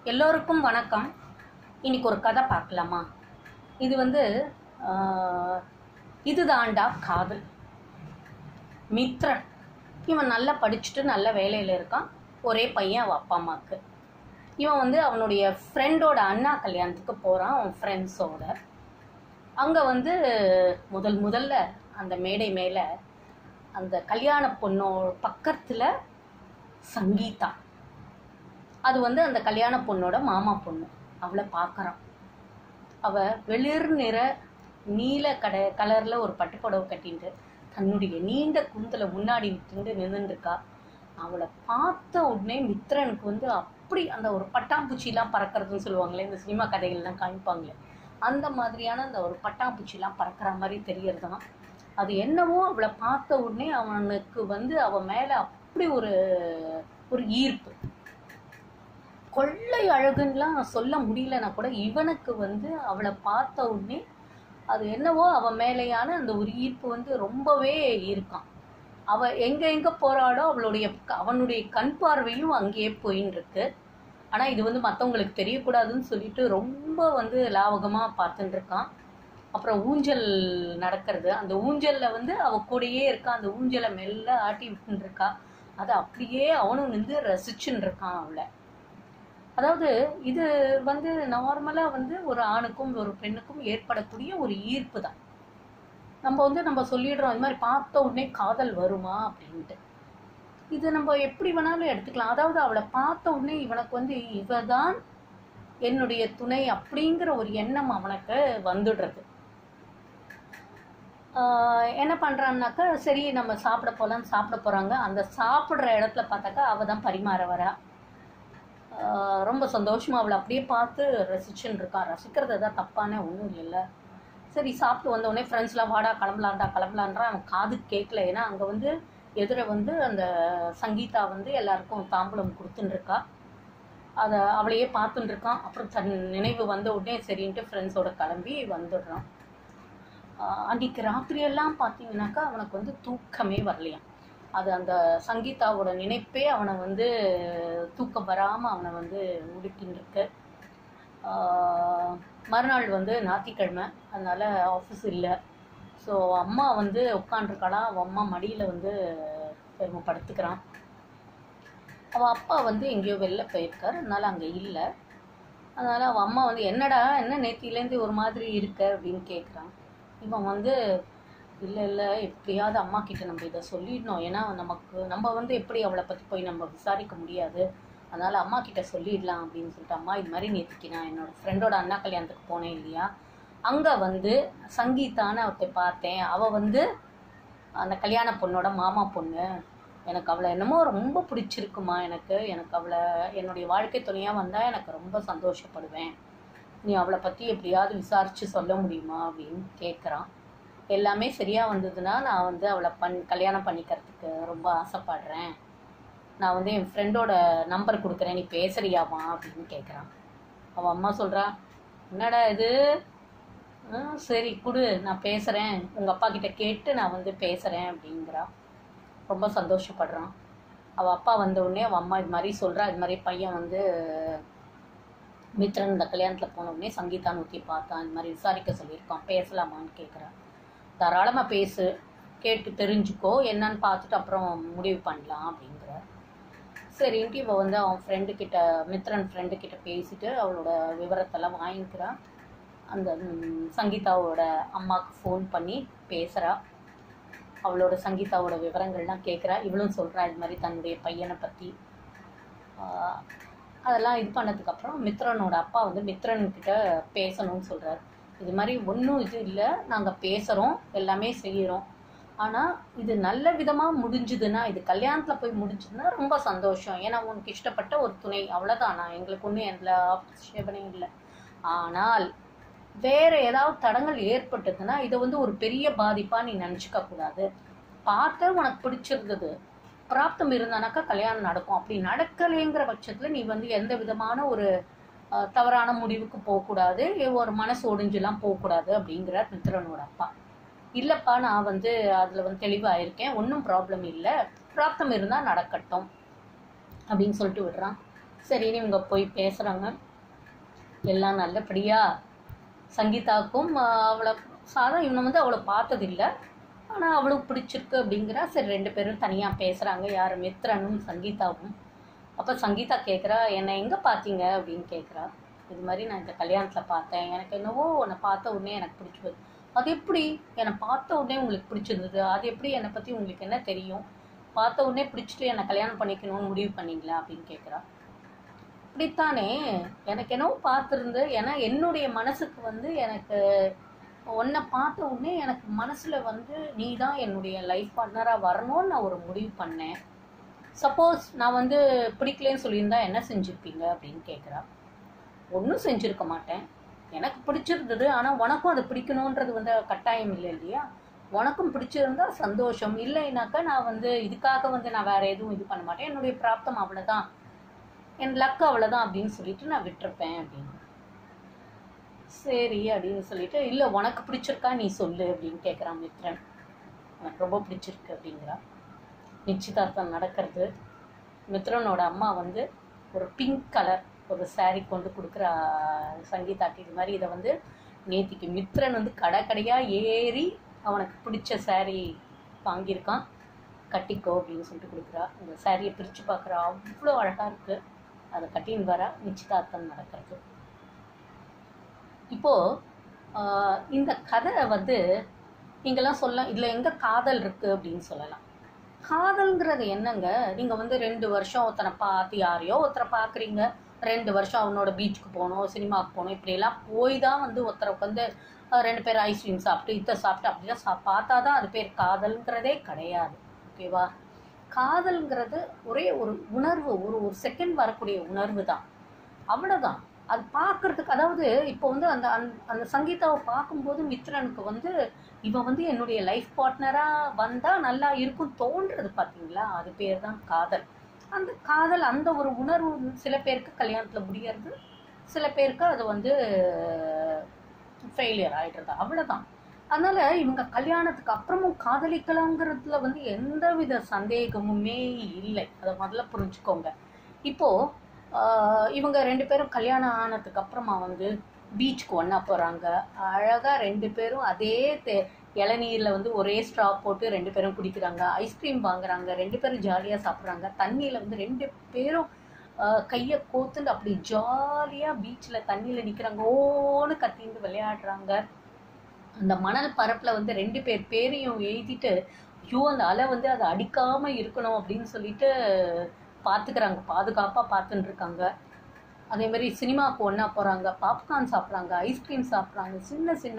எல்லோருக்கும் வணக்கம் இன்னைக்கு ஒரு கதை பார்க்கலாமா இது வந்து ஆஹ், இதுதாண்டா காதல் மித்ரன் இவன் நல்லா படிச்சுட்டு நல்ல வேலையில் இருக்கான் ஒரே பையன் அவன் அப்பா அம்மாவுக்கு இவன் வந்து அவனுடைய ஃப்ரெண்டோட அண்ணா கல்யாணத்துக்கு போகிறான் அவன் ஃப்ரெண்ட்ஸோட அங்கே வந்து முதல் முதல்ல அந்த மேடை மேலே அந்த கல்யாண பொண்ணோ பக்கத்தில் சங்கீதா அது வந்து அந்த கல்யாண பொண்ணோட மாமா பொண்ணு அவளை பார்க்கறான் அவ வெளிர் நிற நீல கடை கலர்ல ஒரு பட்டுப்புடவை கட்டிட்டு தன்னுடைய நீண்ட குந்தல முன்னாடி விட்டுட்டு நின்றுட்டு இருக்கா அவளை பார்த்த உடனே மித்ரனுக்கு வந்து அப்படி அந்த ஒரு பட்டாம்பூச்சிலாம் பறக்கிறதுன்னு சொல்லுவாங்களே இந்த சினிமா கதைகள்லாம் காமிப்பாங்களே அந்த மாதிரியான அந்த ஒரு பட்டாம்பூச்சிலாம் பறக்கிற மாதிரி தெரியறதுதான் அது என்னவோ அவளை பார்த்த உடனே அவனுக்கு வந்து அவ மேல அப்படி ஒரு ஒரு ஈர்ப்பு கொள்ளை அழகுன்னுலாம் சொல்ல முடியலன்னா கூட இவனுக்கு வந்து அவளை பார்த்த உடனே அது என்னவோ அவ மேலேயான அந்த ஒரு ஈர்ப்பு வந்து ரொம்பவே இருக்கான் அவ எங்க எங்க போறாளோ அவளுடைய அவனுடைய கண் பார்வையும் அங்கேயே போயின்னு இருக்கு ஆனா இது வந்து மத்தவங்களுக்கு தெரியக்கூடாதுன்னு சொல்லிட்டு ரொம்ப வந்து லாவகமா பார்த்துட்டு இருக்கான் அப்புறம் ஊஞ்சல் நடக்கிறது அந்த ஊஞ்சல்ல வந்து அவ கூடயே இருக்கா அந்த ஊஞ்சலை மெல்ல ஆட்டி விட்டுன்னு இருக்கா அதை அப்படியே அவனும் நின்று ரசிச்சுன்னு இருக்கான் அவளை அதாவது இது வந்து நார்மலா வந்து ஒரு ஆணுக்கும் ஒரு பெண்ணுக்கும் ஏற்படக்கூடிய ஒரு ஈர்ப்பு தான் நம்ம வந்து நம்ம சொல்லிடுறோம் இந்த மாதிரி பார்த்த உடனே காதல் வருமா அப்படின்ட்டு இது நம்ம எப்படி வேணாலும் எடுத்துக்கலாம் அதாவது அவளை பார்த்த உடனே இவனுக்கு வந்து இவ தான் என்னுடைய துணை அப்படிங்கிற ஒரு எண்ணம் அவனுக்கு வந்துடுறது ஆஹ் என்ன பண்றான்னாக்கா சரி நம்ம சாப்பிட போலாம் சாப்பிட போறாங்க அந்த சாப்பிடுற இடத்துல பார்த்தாக்கா அவ தான் பரிமாற வரா ஆஹ் ரொம்ப சந்தோஷமா அவளை அப்படியே பார்த்து ரசிச்சுன்னு இருக்கான் ரசிக்கிறது தான் தப்பானே ஒன்றும் இல்லைல்ல சரி சாப்பிட்டு வந்த உடனே ஃப்ரெண்ட்ஸ்லாம் வாடா கிளம்பலான்டா கிளம்பலான்றான் அவன் காது கேட்கல ஏன்னா அங்கே வந்து எதிர வந்து அந்த சங்கீதா வந்து எல்லாருக்கும் தாம்பூலம் கொடுத்துன்னு இருக்கா அதை அவளையே பார்த்துட்டு இருக்கான் அப்புறம் தன் நினைவு வந்த உடனே சரின்ட்டு ஃப்ரெண்ட்ஸோட கிளம்பி வந்துடுறான் ஆஹ் அன்னைக்கு ராத்திரியெல்லாம் பார்த்தீங்கன்னாக்கா அவனுக்கு வந்து தூக்கமே வரலையாம் அது அந்த சங்கீதாவோட நினைப்பே அவனை வந்து தூக்கம் வராமல் அவனை வந்து உடுக்கின்னு இருக்கு ஆஹ் மறுநாள் வந்து ஞாயிற்றுக்கிழமை அதனால ஆஃபீஸ் இல்லை ஸோ அம்மா வந்து உட்காண்டிருக்காளா அவன் அம்மா மடியில் வந்து பெருமை படுத்துக்கிறான் அவள் அப்பா வந்து எங்கேயோ வெளில போயிருக்கார் அதனால அங்கே இல்லை அதனால அவன் அம்மா வந்து என்னடா என்ன நேத்திலேருந்து ஒரு மாதிரி இருக்க அப்படின்னு கேட்குறான் இவன் வந்து இல்லை இல்லை எப்படியாவது அம்மா கிட்ட நம்ம இதை சொல்லிடணும் ஏன்னா நமக்கு நம்ம வந்து எப்படி அவளை பற்றி போய் நம்ம விசாரிக்க முடியாது அதனால அம்மா கிட்ட சொல்லிடலாம் அப்படின்னு சொல்லிட்டு அம்மா இது மாதிரி நேற்றுக்கு நான் என்னோட ஃப்ரெண்டோட அண்ணா கல்யாணத்துக்கு போனேன் இல்லையா அங்கே வந்து சங்கீதான்னு ஒருத்தை பார்த்தேன் அவள் வந்து அந்த கல்யாண பொண்ணோட மாமா பொண்ணு எனக்கு அவளை என்னமோ ரொம்ப பிடிச்சிருக்குமா எனக்கு எனக்கு அவளை என்னுடைய வாழ்க்கை துணையாக வந்தால் எனக்கு ரொம்ப சந்தோஷப்படுவேன் நீ அவளை பற்றி எப்படியாவது விசாரித்து சொல்ல முடியுமா அப்படின்னு கேட்குறான் எல்லாமே சரியாக வந்ததுன்னா நான் வந்து அவளை பண் கல்யாணம் பண்ணிக்கிறதுக்கு ரொம்ப ஆசைப்படுறேன் நான் வந்து என் ஃப்ரெண்டோட நம்பர் கொடுக்குறேன் நீ பேசுறியாமா அப்படின்னு கேட்குறான் அவன் அம்மா சொல்கிறா என்னடா இது "ஆ, சரி கொடு நான் பேசுகிறேன் உங்கள் அப்பா கிட்ட கேட்டு நான் வந்து பேசுகிறேன் அப்படிங்கிறா ரொம்ப சந்தோஷப்படுறான் அவள் அப்பா வந்த உடனே அவள் அம்மா இது மாதிரி சொல்கிறா இது மாதிரி பையன் வந்து மித்ரன் இந்த கல்யாணத்தில் போன உடனே சங்கீதா நூற்றி பார்த்தான் இது மாதிரி விசாரிக்க சொல்லியிருக்கான் பேசலாமான்னு கேட்குறான் தாராளமாக பேசு கேட்டு தெரிஞ்சுக்கோ என்னன்னு பார்த்துட்டு அப்புறம் முடிவு பண்ணலாம் அப்படிங்கிற சரின்ட்டு இவ வந்து அவன் ஃப்ரெண்டு கிட்ட மித்ரன் ஃப்ரெண்டு கிட்ட பேசிட்டு அவளோட விவரத்தெல்லாம் வாங்கிக்கிறான் அந்த ம், சங்கீதாவோட அம்மாவுக்கு ஃபோன் பண்ணி பேசுகிறா அவளோட சங்கீதாவோட விவரங்கள்லாம் கேட்குறா இவளும் சொல்கிறா இது மாதிரி தன்னுடைய பையனை பற்றி அதெல்லாம் இது பண்ணதுக்கப்புறம் மித்ரனோட அப்பா வந்து மித்ரன் கிட்ட பேசணும்னு சொல்கிறார் இது மாதிரி ஒன்றும் இது இல்லை நாங்கள் பேசுகிறோம் எல்லாமே செய்கிறோம் ஆனால் இது நல்ல விதமாக முடிஞ்சுதுன்னா இது கல்யாணத்தில் போய் முடிஞ்சுதுன்னா ரொம்ப சந்தோஷம் ஏன்னா உனக்கு இஷ்டப்பட்ட ஒரு துணை அவ்வளோதான் நான் எங்களுக்கு ஒன்றும் எந்த ஆட்சேபனையும் இல்லை ஆனால் வேற ஏதாவது தடங்கள் ஏற்பட்டதுன்னா இதை வந்து ஒரு பெரிய பாதிப்பா நீ நினச்சிக்க கூடாது பார்த்து உனக்கு பிடிச்சிருந்தது பிராப்தம் இருந்தானாக்கா கல்யாணம் நடக்கும் அப்படி நடக்கலைங்கிற பட்சத்தில் நீ வந்து எந்த விதமான ஒரு அஹ், தவறான முடிவுக்கு போகக்கூடாது ஒரு மனசு ஒடிஞ்செல்லாம் போகக்கூடாது அப்படிங்கிறார் மித்ரனோட அப்பா இல்லைப்பா நான் வந்து அதில் வந்து தெளிவாக இருக்கேன் ஒன்றும் ப்ராப்ளம் இல்லை பிராப்தம் இருந்தால் நடக்கட்டும் அப்படின்னு சொல்லிட்டு விடுறான் சரின்னு இவங்க போய் பேசுகிறாங்க எல்லாம் நல்லபடியாக சங்கீதாவுக்கும் ஆஹ், அவளை சாதா இவனை வந்து அவளை பார்த்ததில்ல ஆனால் அவளுக்கு பிடிச்சிருக்கு அப்படிங்கிறா சரி ரெண்டு பேரும் தனியாக பேசுகிறாங்க யார் மித்ரனும் சங்கீதாவும் அப்போ சங்கீதா கேட்குறா என்னை எங்கே பார்த்தீங்க அப்படின்னு கேட்குறா இது மாதிரி நான் இந்த கல்யாணத்தில் பார்த்தேன் எனக்கு என்னவோ உன்னை பார்த்த உடனே எனக்கு பிடிச்சது அது எப்படி என்னை பார்த்த உடனே உங்களுக்கு பிடிச்சிருந்தது அது எப்படி என்னை பற்றி உங்களுக்கு என்ன தெரியும் பார்த்த உடனே பிடிச்சிட்டு என்னை கல்யாணம் பண்ணிக்கணும்னு முடிவு பண்ணீங்களா அப்படின்னு கேட்குறா அப்படித்தானே எனக்கு என்னவோ பார்த்துருந்து ஏன்னா என்னுடைய மனசுக்கு வந்து எனக்கு உன்னை பார்த்த உடனே எனக்கு மனசில் வந்து நீ தான் என்னுடைய லைஃப் பார்ட்னராக வரணும்னு நான் ஒரு முடிவு பண்ணேன் சப்போஸ் நான் வந்து பிடிக்கலன்னு சொல்லியிருந்தா என்ன செஞ்சுருப்பீங்க அப்படின்னு கேட்குறா ஒன்றும் செஞ்சுருக்க மாட்டேன் எனக்கு பிடிச்சிருந்தது ஆனால் உனக்கும் அது பிடிக்கணுன்றது வந்து கட்டாயம் இல்லை இல்லையா உனக்கும் பிடிச்சிருந்தா சந்தோஷம் இல்லைனாக்கா நான் வந்து இதுக்காக வந்து நான் வேற எதுவும் இது பண்ண மாட்டேன் என்னுடைய பிராப்தம் அவ்வளோதான் என் லக் அவ்வளோதான் அப்படின்னு சொல்லிட்டு நான் விட்டுருப்பேன் அப்படின்னு சரி அப்படின்னு சொல்லிட்டு இல்லை உனக்கு பிடிச்சிருக்கா நீ சொல்லு அப்படின்னு கேட்குறான் மித்ரன் எனக்கு ரொம்ப பிடிச்சிருக்கு அப்படிங்கிறா நிச்சயதார்த்தம் நடக்கிறது மித்ரனோட அம்மா வந்து ஒரு பிங்க் கலர் ஒரு saree கொண்டு கொடுக்குற சங்கீதாக்கு இது மாதிரி இதை வந்து நேத்திக்கு மித்ரன் வந்து கடை கடையாக ஏறி அவனுக்கு பிடிச்ச saree வாங்கியிருக்கான் கட்டிக்கோ அப்படின்னு சொல்லிட்டு கொடுக்குறா அந்த சாரியை பிரித்து பார்க்குறா அவ்வளோ அழகாக இருக்குது அதை கட்டின்னு வரா நிச்சயதார்த்தம் நடக்கிறது இப்போது ஆஹ், இந்த கதை வந்து நீங்கள்லாம் சொல்லலாம் இதில் எங்கே காதல் இருக்குது அப்படின்னு சொல்லலாம் காதல்ங்கிறது என்னங்க நீங்கள் வந்து ரெண்டு வருஷம் ஒருத்தனை பார்த்து யாரையோ ஒருத்தரை பார்க்குறீங்க ரெண்டு வருஷம் அவனோட பீச்சுக்கு போகணும் சினிமாவுக்கு போகணும் இப்படியெல்லாம் போய் தான் வந்து ஒருத்தருக்கு வந்து அஹ், ரெண்டு பேர் ஐஸ்கிரீம் சாப்பிட்டு இத்தை சாப்பிட்டு அப்படிலாம் சா பார்த்தா தான் அது பேர் காதல்ங்கிறதே கிடையாது ஓகேவா காதல்ங்கிறது ஒரே ஒரு உணர்வு ஒரு ஒரு செகண்ட் வரக்கூடிய உணர்வு தான் அவ்வளோதான் அது பார்க்கறதுக்கு அதாவது இப்போ வந்து அந்த அந்த- அந்த சங்கீதாவை பார்க்கும்போது மித்ரனுக்கு வந்து இவன் வந்து என்னுடைய லைஃப் பார்ட்னராக வந்தால் நல்லா இருக்கும் தோன்றது பார்த்தீங்களா அது பேர் தான் காதல் அந்த காதல் அந்த ஒரு உணர்வு சில பேருக்கு கல்யாணத்தில் முடியறது சில பேருக்கு அது வந்து ஃபெயிலியர் ஆயிடுறது அவ்வளோதான் அதனால இவங்க கல்யாணத்துக்கு அப்புறமும் காதலிக்கலாங்கிறதுல வந்து எந்தவித சந்தேகமுமே இல்லை அதை முதல்ல புரிஞ்சுக்கோங்க இப்போ ஆஹ், இவங்க ரெண்டு பேரும் கல்யாணம் ஆனதுக்கு அப்புறமா வந்து பீச்சுக்கு ஒன்றா போகிறாங்க அழகாக ரெண்டு பேரும் அதே தே இளநீரில் வந்து ஒரே ஸ்ட்ரா போட்டு ரெண்டு பேரும் குடிக்கிறாங்க ஐஸ்கிரீம் வாங்குறாங்க ரெண்டு பேரும் ஜாலியாக சாப்பிட்றாங்க தண்ணியில் வந்து ரெண்டு பேரும் கையை கோத்துண்டு அப்படி ஜாலியாக பீச்சில் தண்ணியில் நிற்கிறாங்க ஓன்னு கத்திண்டு விளையாடுறாங்க அந்த மணல் பரப்பில் வந்து ரெண்டு பேர் பேரையும் எழுதிட்டு ஐயோ அந்த அலை வந்து அதை அடிக்காமல் இருக்கணும் அப்படின்னு சொல்லிட்டு பார்த்துக்கிறாங்க பாதுகாப்பாக பார்த்துட்டு இருக்காங்க அதே மாதிரி சினிமாவுக்கு ஒன்றா போகிறாங்க பாப்கார்ன் சாப்பிட்றாங்க ஐஸ்கிரீம் சாப்பிட்றாங்க சின்ன சின்ன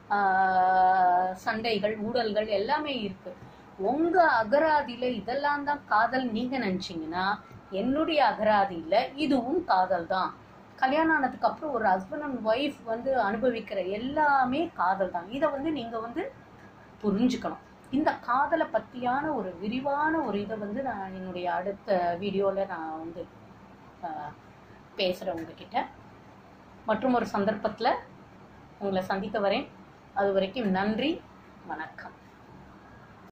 ஆஹ், சண்டைகள் ஊடல்கள் எல்லாமே இருக்குது உங்கள் அகராதியில் இதெல்லாம் தான் காதல் நீங்கள் நினச்சிங்கன்னா என்னுடைய அகராதியில் இதுவும் காதல் தான் கல்யாணம் ஆனதுக்கு அப்புறம் ஒரு ஹஸ்பண்ட் அண்ட் ஒய்ஃப் வந்து அனுபவிக்கிற எல்லாமே காதல் தான் இதை வந்து நீங்கள் வந்து புரிஞ்சுக்கணும் இந்த காதலை பற்றியான ஒரு விரிவான ஒரு இதை வந்து நான் என்னுடைய அடுத்த வீடியோவில் நான் வந்து பேசுகிறேன் உங்ககிட்ட மற்றும் ஒரு சந்தர்ப்பத்தில் உங்களை சந்திக்க வரேன் அது வரைக்கும் நன்றி வணக்கம்